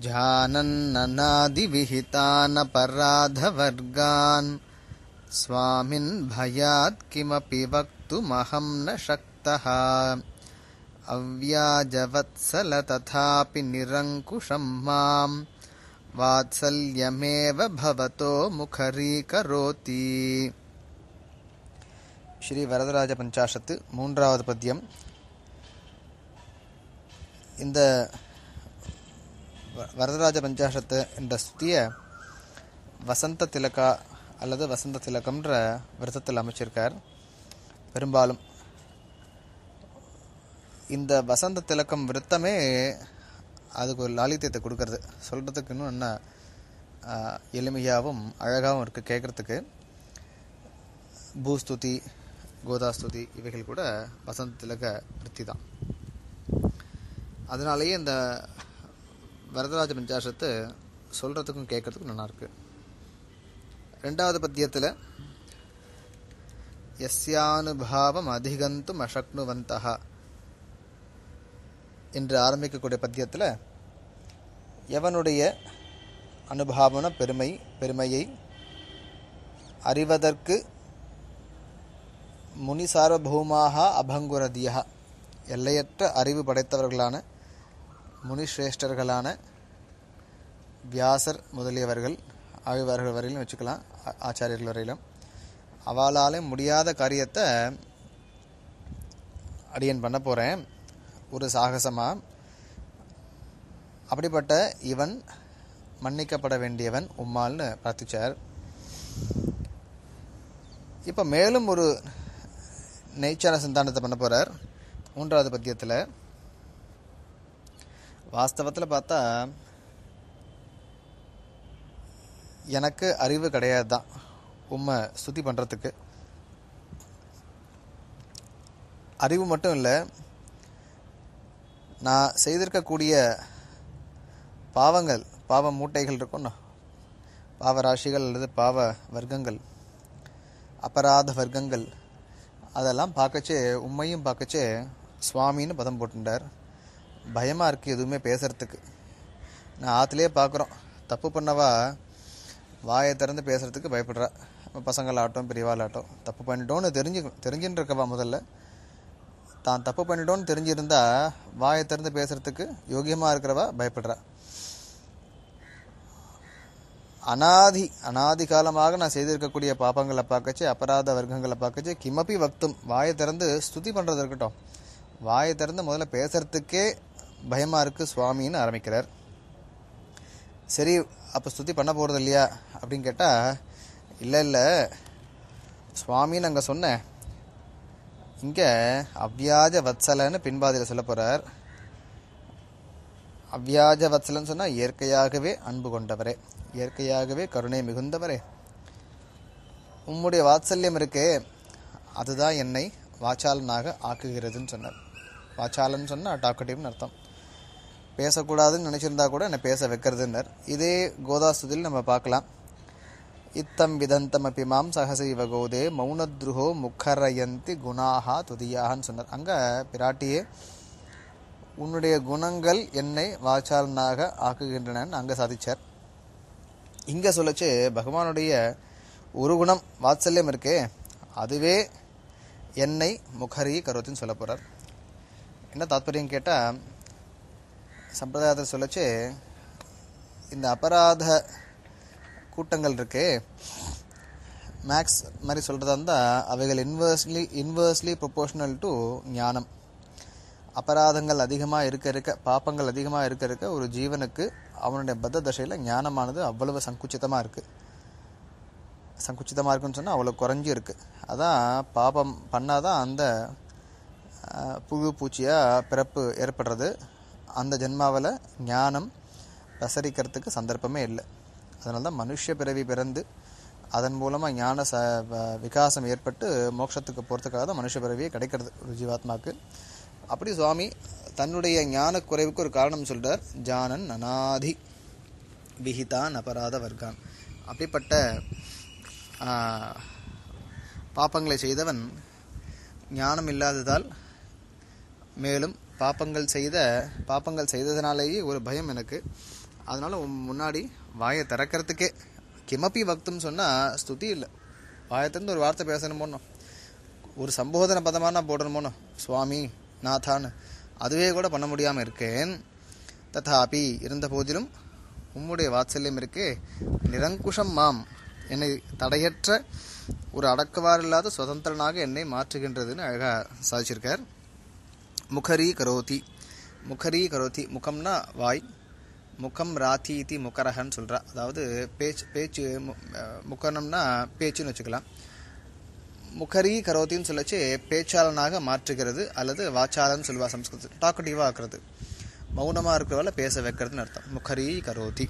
जानन्ननादिविहितानपराधवर्गान् स्वामिन् भयात् किमपि वक्तुमहं न शक्तः अव्याजवत्सल तथापि निरङ्कुशं माम् वात्सल्यमेव भवतो मुखरीकरोति ஸ்ரீ வரதராஜ பஞ்சாஷத்து மூன்றாவது பத்தியம் இந்த வ- வரதராஜ பஞ்சாஷத்து என்ற ஸ்துதிய வசந்த திலகா அல்லது வசந்த திலகம்ன்ற விரதத்தில் அமைச்சிருக்கார் பெரும்பாலும் இந்த வசந்த திலக்கம் விருத்தமே அதுக்கு ஒரு லாலித்தியத்தை கொடுக்கறது சொல்கிறதுக்கு இன்னும் என்ன ஆஹ், எளிமையாகவும் அழகாகவும் இருக்குது கேட்குறதுக்கு பூஸ்துதி கோதாஸ்துதி இவைகள் கூட வசந்த திலக விருத்தி தான் அதனாலேயே இந்த வரதராஜ பஞ்சாசத்து சொல்கிறதுக்கும் கேட்கறதுக்கும் நல்லா இருக்கு ரெண்டாவது பத்தியத்தில் எஸ்யானுபாவம் அதிகந்தும் அசக்னுவந்தா என்று ஆரம்பிக்கக்கூடிய பத்தியத்தில் எவனுடைய அனுபாவன பெருமை பெருமையை அறிவதற்கு முனி சார்வபௌமாக அபங்குரதியா எல்லையற்ற அறிவு படைத்தவர்களான முனிஸ்ரேஷ்டர்களான வியாசர் முதலியவர்கள் ஆழ்வார்கள் வரையிலும் வச்சுக்கலாம் ஆ- ஆச்சாரியர்கள் வரையிலும் அவளாலே முடியாத காரியத்தை அடியன் பண்ண போகிறேன் ஒரு சாகசமாக அப்படிப்பட்ட இவன் மன்னிக்கப்பட வேண்டியவன் உம்மால்னு பிரார்த்திச்சார் இப்போ மேலும் ஒரு நெய்ச்சான சிந்தானத்தை பண்ண போகிறார் மூன்றாவது பத்தியத்தில் வாஸ்தவத்தில் பார்த்தா எனக்கு அறிவு கிடையாது தான் உண்மை ஸ்துதி பண்ணுறதுக்கு அறிவு மட்டும் இல்லை நான் செய்திருக்கக்கூடிய பாவங்கள் பாவ மூட்டைகள் இருக்கும்னா பாவ ராசிகள் அல்லது பாவ வர்க்கங்கள் அபராத வர்க்கங்கள் அதெல்லாம் பார்க்கச்சே உண்மையும் பார்க்கச்சே சுவாமின்னு பதம் போட்டுட்டார் பயமாக இருக்குது எதுவுமே பேசுறதுக்கு நான் ஆற்றுலேயே பார்க்குறோம் தப்பு பண்ணவா வாயை திறந்து பேசுறதுக்கு பயப்படுறா பசங்களாகட்டும் பெரியவாளாகட்டும் தப்பு பண்ணிட்டோன்னு தெரிஞ்சு தெரிஞ்சுன்னு இருக்கவா முதல்ல தான் தப்பு பண்ணிட்டோன்னு தெரிஞ்சிருந்தா வாயை திறந்து பேசுறதுக்கு யோகியமாக இருக்கிறவா பயப்படுறா அனாதி அனாதி காலமாக நான் செய்திருக்கக்கூடிய பாப்பங்களை பார்க்கச்சு அபராத வர்க்கங்களை பார்க்கச்சு கிமப்பி வக்தும் வாயை திறந்து ஸ்துதி பண்ணுறது இருக்கட்டும் வாயை திறந்து முதல்ல பேசுறதுக்கே பயமா இருக்கு சுவாமின்னு ஆரம்பிக்கிறார் சரி அப்போ ஸ்துதி பண்ண போகிறது இல்லையா அப்படின்னு கேட்டால் இல்லை இல்லை சுவாமின்னு அங்கே சொன்னேன் இங்கே அவ்வியாஜ வத்சலன்னு பின்பாதியில் சொல்ல போகிறார் அவ்வியாஜ வத்சலன்னு சொன்னால் இயற்கையாகவே அன்பு கொண்டவரே இயற்கையாகவே கருணை மிகுந்தவரே உம்முடைய வாத்சல்யம் இருக்கே அதுதான் என்னை வாச்சாலனாக ஆக்குகிறதுன்னு சொன்னார் வாச்சாலன்னு சொன்னால் டாக்கட்டிவ்னு அர்த்தம் பேசக்கூடாதுன்னு நினச்சிருந்தா கூட என்னை பேச வைக்கிறதுன்னர் இதே கோதாஸ்துதில் நம்ம பார்க்கலாம் இத்தம் விதந்தம் அப்பி மாம் சகசைவ கோதே மௌனத்ருஹோ முக்கரயந்தி குணாஹா துதியாகன்னு சொன்னார் அங்கே பிராட்டியே உன்னுடைய குணங்கள் என்னை வாச்சாலனாக ஆக்குகின்றனன்னு அங்கே சாதிச்சார் இங்கே சொல்லச்சு பகவானுடைய ஒரு குணம் வாத்சல்யம் இருக்கே அதுவே என்னை முகரி கருத்துன்னு சொல்ல போகிறார் என்ன தாத்பரியம் கேட்டால் சம்பிரதாயத்தை சொல்லச்சு இந்த அபராத கூட்டங்கள் இருக்கே மேக்ஸ் மாதிரி சொல்கிறதா இருந்தால் அவைகள் இன்வர்ஸ்லி இன்வர்ஸ்லி ப்ரொபோஷனல் டு ஞானம் அபராதங்கள் அதிகமாக இருக்க இருக்க பாப்பங்கள் அதிகமாக இருக்க இருக்க ஒரு ஜீவனுக்கு அவனுடைய பத்த தசையில் ஞானமானது அவ்வளவு சங்குச்சிதமாக இருக்குது சங்குச்சிதமாக இருக்குன்னு சொன்னால் அவ்வளோ குறைஞ்சி இருக்குது அதான் பாபம் பண்ணாதான் அந்த அஹ், புழு பூச்சியாக பிறப்பு ஏற்படுறது அந்த ஜென்மாவில் ஞானம் பிரசரிக்கிறதுக்கு சந்தர்ப்பமே இல்லை அதனால தான் மனுஷ பிறவி பிறந்து அதன் மூலமாக ஞான ச வ- விகாசம் ஏற்பட்டு மோட்சத்துக்கு போகிறதுக்காக தான் மனுஷ பிறவியே கிடைக்கிறது ஒரு ஜீவாத்மாக்கு அப்படி சுவாமி தன்னுடைய ஞான குறைவுக்கு ஒரு காரணம் சொல்றார் ஜானன் அநாதி விஹிதான் அபராத வர்க்கான் அப்படிப்பட்ட ஆ, பாப்பங்களை செய்தவன் ஞானம் இல்லாததால் மேலும் பாப்பங்கள் செய்த பாப்பங்கள் செய்ததினாலேயே ஒரு பயம் எனக்கு அதனால உன் முன்னாடி வாயை திறக்கிறதுக்கே கிமப்பி வக்தும் சொன்னா ஸ்துதி இல்லை வாயை திறந்து ஒரு வார்த்தை பேசணுமோனோ ஒரு சம்போதன பதமாக நான் போடணுமோனோ சுவாமி நாதான்னு அதுவே கூட பண்ண முடியாமல் இருக்கேன் ததாபி இருந்த போதிலும் உம்முடைய வாத்சல்யம் இருக்கே நிரங்குஷம் மாம் என்னை தடையற்ற ஒரு அடக்குவார் இல்லாத சுதந்திரனாக என்னை மாற்றுகின்றதுன்னு அழகா சாதிச்சிருக்கார் முகரி கரோதி முகரி கரோதி முகம்னா வாய் முகம் ராத்தி இத்தி முக்கரகன்னு சொல்றா அதாவது பேச்சு பேச்சு மு- அஹ் முக்கரம்னா பேச்சுன்னு வச்சுக்கலாம் முகரி கரோத்தின்னு சொல்லச்சு பேச்சாளனாக மாற்றுகிறது அல்லது வாச்சாளன்னு சொல்லுவா சம்ஸ்கிருதம் டாக்கட்டிவா ஆக்குறது மௌனமா இருக்கிறவள பேச வைக்கிறதுன்னு அர்த்தம் முகரி கரோதி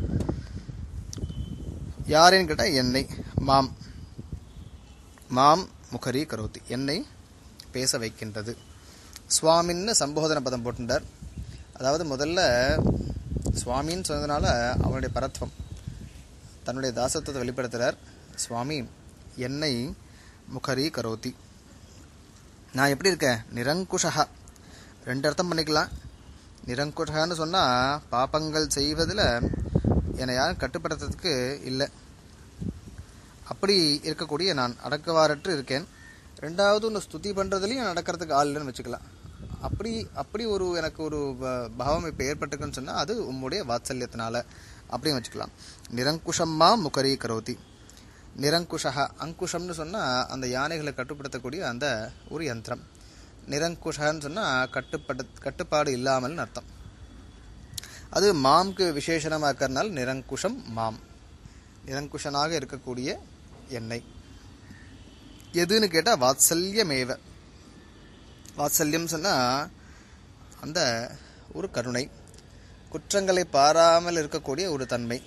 யாருன்னு கேட்டா என்னை மாம் மாம் முகரி கரோதி என்னை பேச வைக்கின்றது சுவாமின்னு சம்போதன பதம் போட்டுட்டார் அதாவது முதல்ல சுவாமின்னு சொன்னதுனால அவனுடைய பரத்வம் தன்னுடைய தாசத்துவத்தை வெளிப்படுத்துகிறார் சுவாமி என்னை முகரி கரோதி நான் எப்படி இருக்கேன் நிரங்குஷா ரெண்டு அர்த்தம் பண்ணிக்கலாம் நிரங்குஷகான்னு சொன்னால் பாப்பங்கள் செய்வதில் என்னை யாரும் கட்டுப்படுத்துறதுக்கு இல்லை அப்படி இருக்கக்கூடிய நான் அடக்கவாரற்று இருக்கேன் ரெண்டாவது ஒன்று ஸ்துதி பண்ணுறதுலையும் நடக்கிறதுக்கு ஆள் இல்லைன்னு வச்சுக்கலாம் அப்படி அப்படி ஒரு எனக்கு ஒரு ப- பாவம் இப்போ ஏற்பட்டிருக்குன்னு சொன்னால் அது உம்முடைய வாத்சல்யத்தினால அப்படின்னு வச்சுக்கலாம் நிரங்குஷம்மா முகரி கரோதி நிரங்குஷா அங்குஷம்னு சொன்னால் அந்த யானைகளை கட்டுப்படுத்தக்கூடிய அந்த ஒரு யந்திரம் நிரங்குஷன்னு சொன்னால் கட்டுப்பட கட்டுப்பாடு இல்லாமல்னு அர்த்தம் அது மாம்க்கு விசேஷணமாக்கறனால நிரங்குஷம் மாம் நிரங்குஷனாக இருக்கக்கூடிய எண்ணெய் எதுன்னு கேட்டால் வாத்சல்யமேவ வாத்சல்யம் சொன்னால் அந்த ஒரு கருணை குற்றங்களை பாராமல் இருக்கக்கூடிய ஒரு தன்மை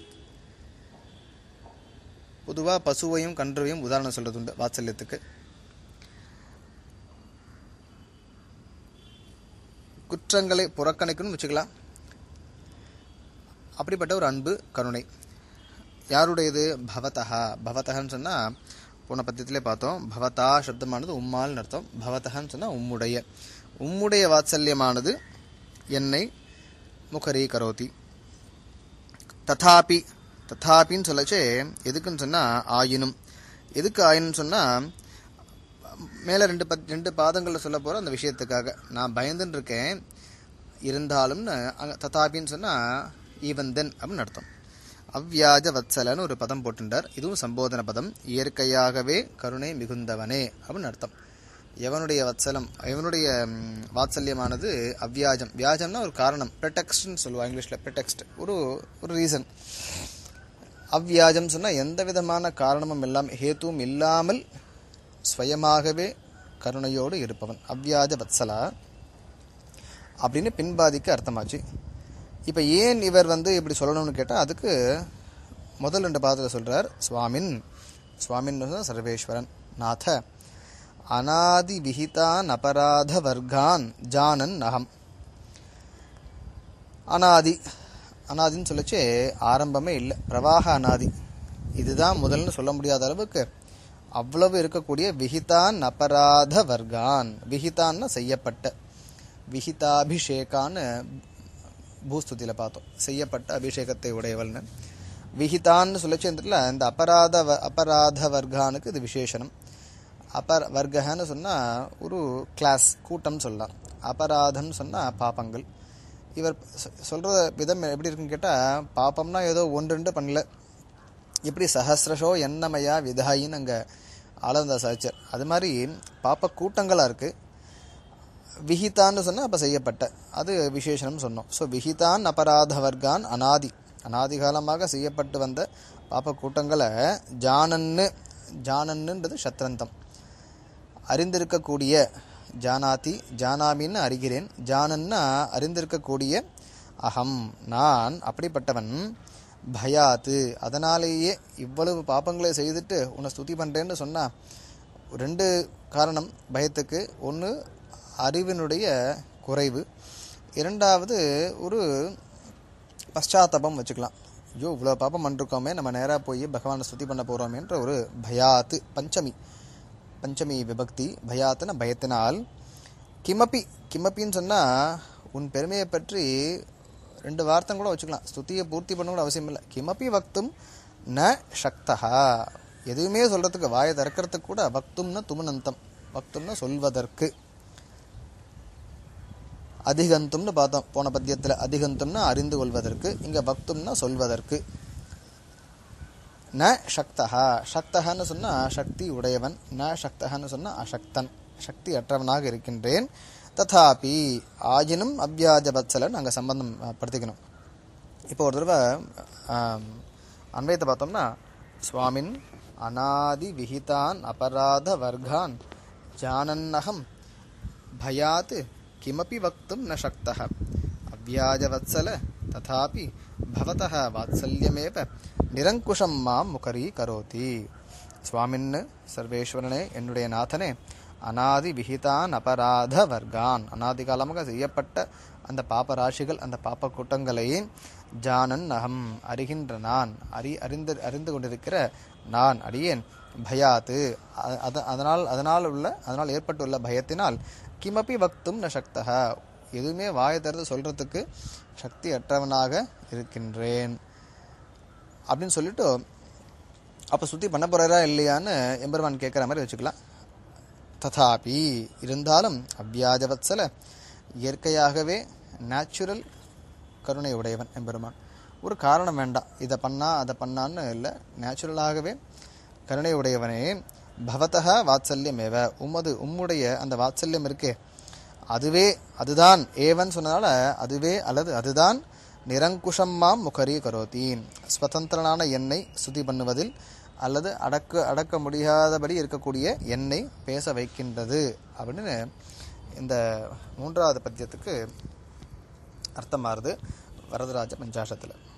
பொதுவாக பசுவையும் கன்றுவையும் உதாரணம் சொல்றது உண்டு வாத்சல்யத்துக்கு குற்றங்களை புறக்கணிக்கணும்னு வச்சுக்கலாம் அப்படிப்பட்ட ஒரு அன்பு கருணை யாருடையது பவதஹா பவதஹன்னு சொன்னால் போன பத்தியத்திலே பார்த்தோம் பவதா சப்தமானது உம்மால்னு அர்த்தம் பவதஹன்னு சொன்னால் உம்முடைய உம்முடைய வாத்சல்யமானது என்னை முகரி கரோதி ததாபி ததாபின்னு சொல்லச்சே எதுக்குன்னு சொன்னால் ஆயினும் எதுக்கு ஆயினும் சொன்னால் மேலே ரெண்டு பத் ரெண்டு பாதங்களில் சொல்ல போகிற அந்த விஷயத்துக்காக நான் பயந்துன்னு இருக்கேன் இருந்தாலும்னு அங்கே ததாபின்னு சொன்னால் ஈவன் தென் அப்படின்னு அர்த்தம் அவ்வியாஜ வத்சலன்னு ஒரு பதம் போட்டுட்டார் இதுவும் சம்போதன பதம் இயற்கையாகவே கருணை மிகுந்தவனே அப்படின்னு அர்த்தம் எவனுடைய வத்சலம் எவனுடைய ம், வாத்சல்யமானது அவ்வியாஜம் வியாஜம்னா ஒரு காரணம் ப்ரெட்டெக்ஸ்ட்னு சொல்லுவா இங்கிலீஷில் ப்ரெட்டெக்ஸ்ட் ஒரு ஒரு ரீசன் அவ்வியாஜம் சொன்னால் எந்த விதமான காரணமும் இல்லாமல் ஹேத்துவும் இல்லாமல் ஸ்வயமாகவே கருணையோடு இருப்பவன் அவ்வியாஜ வத்சலா அப்படின்னு பின்பாதிக்கு அர்த்தமாச்சு இப்போ ஏன் இவர் வந்து இப்படி சொல்லணும்னு கேட்டால் அதுக்கு முதல் ரெண்டு பாதத்தில் சொல்றார் சுவாமின் சுவாமின் சொன்னா சர்வேஸ்வரன் நாத அநாதி விஹிதான் அபராத வர்க்கான் ஜானன் அகம் அனாதி அனாதின்னு சொல்லச்சே ஆரம்பமே இல்லை பிரவாக அனாதி இதுதான் முதல்னு சொல்ல முடியாத அளவுக்கு அவ்வளவு இருக்கக்கூடிய விஹிதான் அபராத வர்க்கான் விஹிதான்னா செய்யப்பட்ட விஹிதாபிஷேகான்னு பூஸ்துதியில் பார்த்தோம் செய்யப்பட்ட அபிஷேகத்தை உடையவள்னு விஹிதான்னு சொல்லச்சு இந்த அபராத வ- அபராத வர்க்கானுக்கு இது விசேஷனம் அபர வர்க்கன்னு சொன்னால் ஒரு கிளாஸ் கூட்டம் சொல்லலாம் அபராதம்னு சொன்னால் பாப்பங்கள் இவர் சொ- சொல்ற விதம் எப்படி இருக்குன்னு கேட்டால் பாப்பம்னா ஏதோ ஒன்று ரெண்டு பண்ணல எப்படி சஹசிரஷோ எண்ணமயா விதாயின்னு அங்கே ஆளந்தா சாச்சர் அது மாதிரி பாப்ப கூட்டங்களாக இருக்குது விஹிதான்னு சொன்னால் அப்போ செய்யப்பட்ட அது விசேஷனம் சொன்னோம் ஸோ விஹிதான் அபராத வர்க்கான் அனாதி அனாதி காலமாக செய்யப்பட்டு வந்த பாப்ப கூட்டங்களை ஜானன்னு ஜானன்னுன்றது சத்ரந்தம் அறிந்திருக்கக்கூடிய ஜானாதி ஜானாமின்னு அறிகிறேன் ஜானன்னா அறிந்திருக்கக்கூடிய அகம் நான் அப்படிப்பட்டவன் பயாத்து அதனாலேயே இவ்வளவு பாப்பங்களை செய்துட்டு உன்னை ஸ்துதி பண்ணுறேன்னு சொன்னா ரெண்டு காரணம் பயத்துக்கு ஒன்று அறிவினுடைய குறைவு இரண்டாவது ஒரு பశ్చాத்தாபம் வச்சுக்கலாம் ஐயோ இவ்வளோ பாப்பம் பண்ணிருக்கோமே நம்ம நேராக போய் பகவானை ஸ்துதி பண்ண போகிறோமேன்ற ஒரு பயாத்து பஞ்சமி பஞ்சமி விபக்தி பயாத்துன பயத்தினால் கிமப்பி கிமப்பின்னு சொன்னால் உன் பெருமையை பற்றி ரெண்டு வார்த்தை கூட வச்சுக்கலாம் ஸ்துதியை பூர்த்தி பண்ண கூட அவசியம் இல்லை கிமப்பி வக்தும் ந சக்தா எதுவுமே சொல்றதுக்கு வாயை திறக்கிறதுக்கு கூட வக்தும்னா துமனந்தம் வக்தும்னா சொல்வதற்கு அதிகந்தும்னு பார்த்தோம் போன பத்தியத்துல அதிகந்தும்னா அறிந்து கொள்வதற்கு இங்க பக்தும்னா சொல்வதற்கு ந சக்தஹா சக்தஹன்னு சொன்னா சக்தி உடையவன் ந சக்தஹன்னு சொன்னா அசக்தன் சக்தி அற்றவனாக இருக்கின்றேன் ததாபி ஆயினும் அவ்யாஜ பத்சலன் அங்க சம்பந்தம் அஹ், படுத்திக்கணும் இப்போ ஒரு தடவை ஆம், அன்வயத்தை பார்த்தோம்னா சுவாமின் அநாதி விஹிதான் அபராத வர்கான் ஜானன்னகம் भयात् किमपि वक्तुं न शक्तः अव्याजवत्सल तथापि भवतः वात्सल्यमेव निरङ्कुशं मां मुखरीकरोति சுவாமின் சர்வேஸ்வரனே என்னுடைய நாதனே அனாதி விஹிதான் அபராத வர்கான் அனாதி காலமாக செய்யப்பட்ட அந்த பாப ராசிகள் அந்த பாப்ப கூட்டங்களை ஜானன் அகம் அறிகின்ற நான் அறி அறிந்து அறிந்து கொண்டிருக்கிற நான் அடியேன் பயாத்து அ- அத- அதனால் அதனால் உள்ள அதனால் ஏற்பட்டுள்ள பயத்தினால் கிமப்பி வக்தும் ந சக்தக எதுவுமே வாயை திறந்து சொல்றதுக்கு சக்தி அற்றவனாக இருக்கின்றேன் அப்படின்னு சொல்லிட்டு அப்போ சுத்தி பண்ண போறாரா இல்லையான்னு எம்பெருமான் கேட்குற மாதிரி வச்சுக்கலாம் ததாபி இருந்தாலும் அவ்வியாஜவத்சல இயற்கையாகவே நேச்சுரல் கருணை உடையவன் எம்பெருமான் ஒரு காரணம் வேண்டாம் இதை பண்ணா அதை பண்ணான்னு இல்லை நேச்சுரலாகவே கருணை உடையவனே பவதக வாத்சல்யமேவ உமது உம்முடைய அந்த வாத்சல்யம் இருக்கே அதுவே அதுதான் ஏவன் சொன்னதால அதுவே அல்லது அதுதான் நிரங்குஷம்மாம் முகரி கரோதி ஸ்வதந்திரனான என்னை சுதி பண்ணுவதில் அல்லது அடக்க அடக்க முடியாதபடி இருக்கக்கூடிய என்னை பேச வைக்கின்றது அப்படின்னு இந்த மூன்றாவது பத்தியத்துக்கு அர்த்தமாறுது வரதராஜ பஞ்சாசத்தில்